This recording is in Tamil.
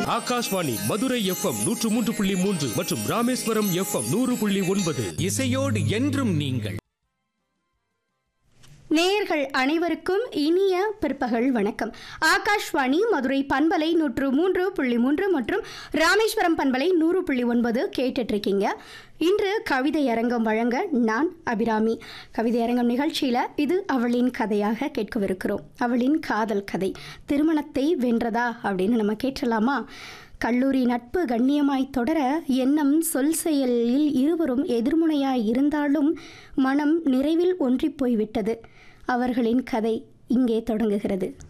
ஆகாஷ்வாணி மதுரை எஃப்எம் நூற்று மூன்று புள்ளி மூன்று மற்றும் ராமேஸ்வரம் எஃப்எம் நூறு புள்ளி ஒன்பது இசையோடு என்றும் நீங்கள் நேயர்கள் அனைவருக்கும் இனிய பிற்பகல் வணக்கம் ஆகாஷ்வாணி மதுரை பண்பலை நூற்று மூன்று புள்ளி மூன்று மற்றும் ராமேஸ்வரம் பண்பலை நூறு புள்ளி ஒன்பது கேட்டுட்டு இருக்கீங்க இன்று கவிதை அரங்கம் வழங்க நான் அபிராமி கவிதை அரங்கம் நிகழ்ச்சியில் இது அவளின் கதையாக கேட்கவிருக்கிறோம் அவளின் காதல் கதை திருமணத்தை வென்றதா அப்படின்னு நம்ம கேட்டலாமா கல்லூரி நட்பு கண்ணியமாய் தொடர எண்ணம் சொல் செயலில் இருவரும் எதிர்முனையாய் இருந்தாலும் மனம் நிறைவில் ஒன்றிப் போய்விட்டது அவர்களின் கதை இங்கே தொடங்குகிறது